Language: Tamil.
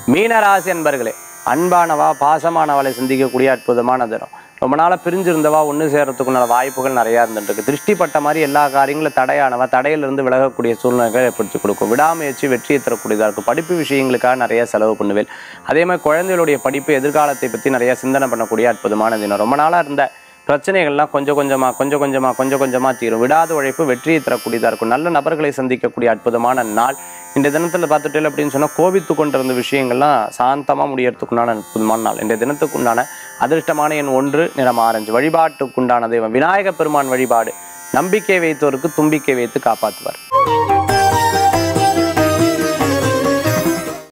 மீனராசி அன்பர்களே அன்பானவா பாசமானவளை சிந்திக்கக்கூடிய அற்புதமான தினம் ரொம்ப நாளாக பிரிஞ்சிருந்தவா ஒன்று சேர்றதுக்குண்டான வாய்ப்புகள் நிறையா இருந்துருக்கு திருஷ்டிப்பட்ட மாதிரி எல்லா காரியங்களும் தடையானவா தடையிலிருந்து விலகக்கூடிய சூழ்நிலைகளை ஏற்படுத்தி கொடுக்கும் விடாமுயற்சி வெற்றியை தரக்கூடியதாக இருக்கும் படிப்பு விஷயங்களுக்காக நிறைய செலவு பண்ணுவேன் அதே மாதிரி குழந்தைகளுடைய படிப்பு எதிர்காலத்தை பற்றி நிறைய சிந்தனை பண்ணக்கூடிய அற்புதமான தினம் ரொம்ப நாளாக இருந்த பிரச்சனைகள்லாம் கொஞ்சம் கொஞ்சமாக கொஞ்சம் கொஞ்சமாக கொஞ்சம் கொஞ்சமாக தீரும் விடாத உழைப்பு வெற்றியை தரக்கூடியதாக இருக்கும் நல்ல நபர்களை சந்திக்கக்கூடிய அற்புதமான நாள் இந்த தினத்தில் பார்த்துட்டு அப்படின்னு சொன்னால் கோபித்து கொண்டிருந்த விஷயங்கள்லாம் சாந்தமாக முடியறதுக்குண்டான அற்புதமான நாள் இந்த தினத்துக்குண்டான அதிர்ஷ்டமான எண் ஒன்று நிறம் ஆரஞ்சு வழிபாட்டுக்குண்டான தெய்வம் விநாயக பெருமான் வழிபாடு நம்பிக்கை வைத்தோருக்கு தும்பிக்கை வைத்து காப்பாற்றுவார்